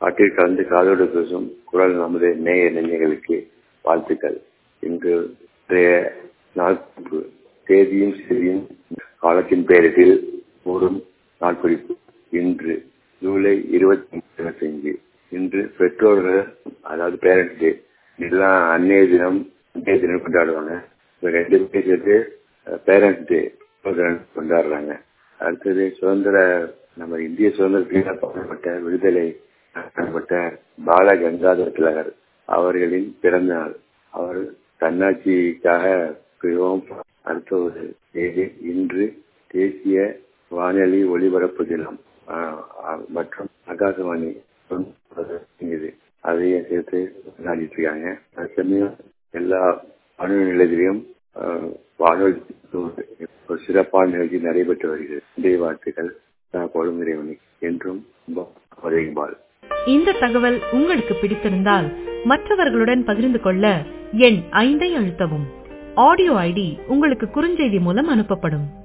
காட்டில் கலந்து காதோடு பேசும் குரல் நமது நேய நெஞ்சங்களுக்கு வாழ்த்துக்கள் இன்று நாள் தேதியும் செய்தியும் காலத்தின் பெயரில் கூறும் நாட்குறிப்பு இன்று ஜூலை இருபத்தி இருபத்தஞ்சு இன்று பெற்றோர்கள் அதாவது பேரண்ட்ஸ் டே இதெல்லாம் அன்னைய தினம் அன்னைய தினம் கொண்டாடுவாங்க இப்போ ரெண்டு பேர் சேர்த்து பேரண்ட்ஸ் டே கொண்டாடுறாங்க அடுத்தது சுதந்திர நம்ம இந்திய சுதந்திரத்தில் பாடப்பட்ட விடுதலை காணப்பட்ட பால கங்காதர திலகர் அவர்களின் பிறந்த நாள் அவர் தன்னாட்சிக்காக மிகவும் அடுத்த ஒரு தேதி இன்று தேசிய வானொலி ஒலிபரப்பு தினம் மற்றும் ஆகாசவாணி இது அதையும் சேர்த்து கொண்டாடிட்டு இருக்காங்க அது சமயம் எல்லா வானொலி நிலையத்திலையும் வானொலி ஒரு சிறப்பான நிகழ்ச்சி நடைபெற்று வருகிறது இன்றைய வாழ்த்துக்கள் கொழுங்குறைவனி என்றும் உதயபால் இந்த தகவல் உங்களுக்கு பிடித்திருந்தால் மற்றவர்களுடன் பகிர்ந்து கொள்ள எண் ஐந்தை அழுத்தவும் ஆடியோ ஐடி உங்களுக்கு குறுஞ்செய்தி மூலம் அனுப்பப்படும்